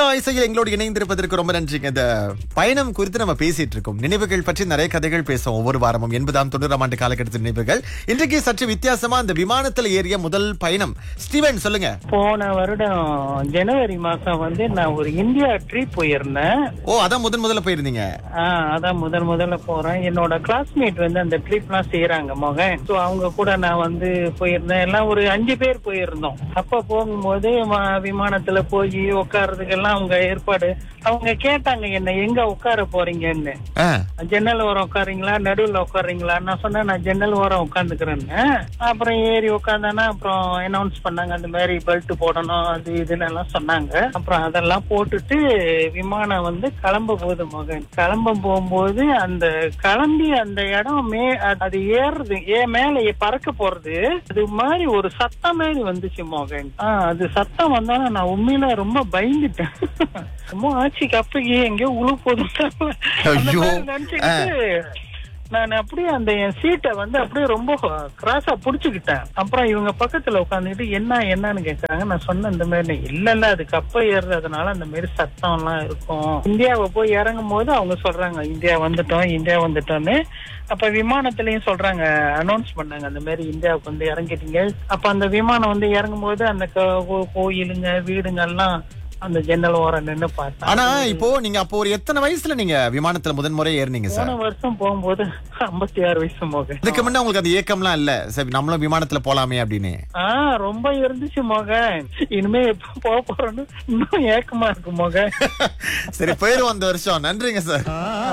தீரா இசையில் எங்களோடு இணைந்திருப்பதற்கு ரொம்ப நன்றிங்க இந்த பயணம் குறித்து நம்ம பேசிட்டு இருக்கோம் நினைவுகள் பற்றி நிறைய கதைகள் பேசுவோம் ஒவ்வொரு வாரமும் எண்பதாம் தொண்ணூறாம் ஆண்டு காலகட்டத்து நினைவுகள் இன்றைக்கு சற்று வித்தியாசமா அந்த விமானத்துல ஏறிய முதல் பயணம் ஸ்டீவன் சொல்லுங்க போன வருடம் ஜனவரி மாசம் வந்து நான் ஒரு இந்தியா ட்ரிப் போயிருந்தேன் ஓ அதான் முதன் முதல்ல போயிருந்தீங்க ஆஹ் அதான் முதல் முதல்ல போறேன் என்னோட கிளாஸ்மேட் வந்து அந்த ட்ரிப் எல்லாம் செய்யறாங்க மகன் ஸோ அவங்க கூட நான் வந்து போயிருந்தேன் எல்லாம் ஒரு அஞ்சு பேர் போயிருந்தோம் அப்ப போகும்போது ம- விமானத்துல போய் உட்கார்றதுக்கெல்லாம் அவங்க ஏற்பாடு அவங்க கேட்டாங்க என்ன எங்க உட்கார போறீங்கன்னு ஆ, ஜன்னல் ஓரம் உட்காருங்களா நடுவுல உட்காருங்களா நான் சொன்னேன் நான் ஜன்னல் ஓரம் உட்காந்துக்கிறேன்னு அப்புறம் ஏறி உட்காந்தானா அப்புறம் அனௌன்ஸ் பண்ணாங்க அந்த மாதிரி பெல்ட் போடணும் அது இதுன்னு எல்லாம் சொன்னாங்க அப்புறம் அதெல்லாம் போட்டுட்டு விமானம் வந்து கிளம்ப போகுது மகன் கிளம்ப போகும்போது அந்த கிளம்பி அந்த இடம் மே அது ஏறுது ஏ மேல ஏ- பறக்க போறது அது மாதிரி ஒரு சத்தம் மாதிரி வந்துச்சு மகன் ஆஹ் அது சத்தம் வந்தாலும் நான் உண்மையில ரொம்ப பயந்துட்டேன் ரொம்ப ஆட்சிக்கு அப்பக்கு எங்கேயோ உழு போதும் ஐயோ. நினைச்சுக்கிட்டு நான் அப்படியே அந்த என் சீட்டை வந்து அப்படியே ரொம்ப கிராஸா புடிச்சுக்கிட்டேன் அப்புறம் இவங்க பக்கத்துல உட்காந்துக்கிட்டு என்ன என்னன்னு கேக்குறாங்க நான் சொன்னேன் இந்த மாதிரி இல்ல இல்ல அது கப்ப ஏறுறதுனால அந்த மாதிரி சத்தம் எல்லாம் இருக்கும் இந்தியாவை போய் இறங்கும் போது அவங்க சொல்றாங்க இந்தியா வந்துட்டோம் இந்தியா வந்துட்டோம்னு அப்ப விமானத்திலயும் சொல்றாங்க அனௌன்ஸ் பண்ணாங்க அந்த மாதிரி இந்தியாவுக்கு வந்து இறங்கிட்டீங்க அப்ப அந்த விமானம் வந்து இறங்கும் போது அந்த கோ- கோ- கோயிலுங்க வீடுங்க எல்லாம் அந்த ஜன்னல் ஓரம் நின்னு பார்த்தேன் ஆனா இப்போ நீங்க அப்போ ஒரு எத்தனை வயசுல நீங்க விமானத்துல முதன் முறை ஏறினீங்க சார் போன வருஷம் போகும்போது ஐம்பத்தி ஆறு வயசு மோக இதுக்கு முன்ன உங்களுக்கு அந்த ஏக்கம்லாம் இல்ல சரி நம்மளும் விமானத்துல போலாமே அப்படின்னு ஆஹ் ரொம்ப இருந்துச்சு மகன் இனிமே எப்ப போக போறோன்னு இன்னும் ஏக்கமா இருக்கு மகன் சரி போயிருவோம் அந்த வருஷம் நன்றிங்க சார்